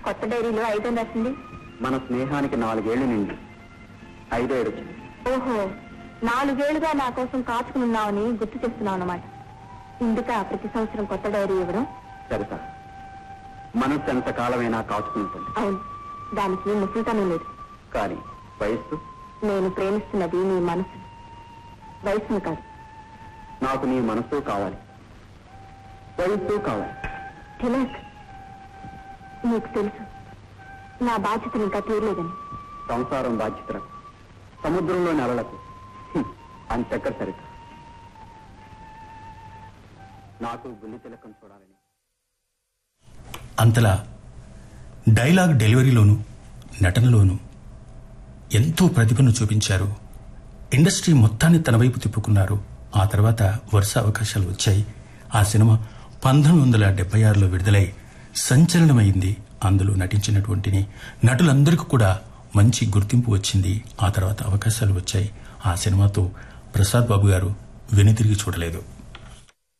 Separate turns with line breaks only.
కొత్త డైరీలో ఐదో రాసింది
మన స్నేహానికి నాలుగేళ్లు నిండి ఐదో ఏడు వచ్చింది
ఓహో నాలుగేళ్లుగా నా కోసం కాచుకుని ఉన్నావని గుర్తు చేస్తున్నావు అన్నమాట ఇందుక ప్రతి సంవత్సరం కొత్త డైరీ ఇవ్వడం
సరిత మనస్సు ఎంత కాలమైనా కాచుకుంటుంది
అవును దానికి ముసలితనం లేదు
కానీ వయస్సు
నేను ప్రేమిస్తున్నది నీ మనసు వయసును కాదు
నాకు నీ మనస్సు కావాలి వయస్సు కావాలి
తిలక్ నీకు తెలుసు నా బాధ్యతను ఇంకా తీరలేదని
సంసారం బాధ్యతలకు సముద్రంలోని అలలకు హ్మ్, అంతెక్కడ సరిత నాకు బుల్లి తిలకం చూడాలని
అంతలా డైలాగ్ డెలివరీలోను నటనలోను ఎంతో ప్రతిభను చూపించారు ఇండస్ట్రీ మొత్తాన్ని తన వైపు తిప్పుకున్నారు ఆ తర్వాత వరుస అవకాశాలు వచ్చాయి ఆ సినిమా పంతొమ్మిది వందల డెబ్బై ఆరులో విడుదలై సంచలనమైంది అందులో నటించినటువంటి నటులందరికీ కూడా మంచి గుర్తింపు వచ్చింది ఆ తర్వాత అవకాశాలు వచ్చాయి ఆ సినిమాతో ప్రసాద్ బాబు గారు వెనుతిరిగి చూడలేదు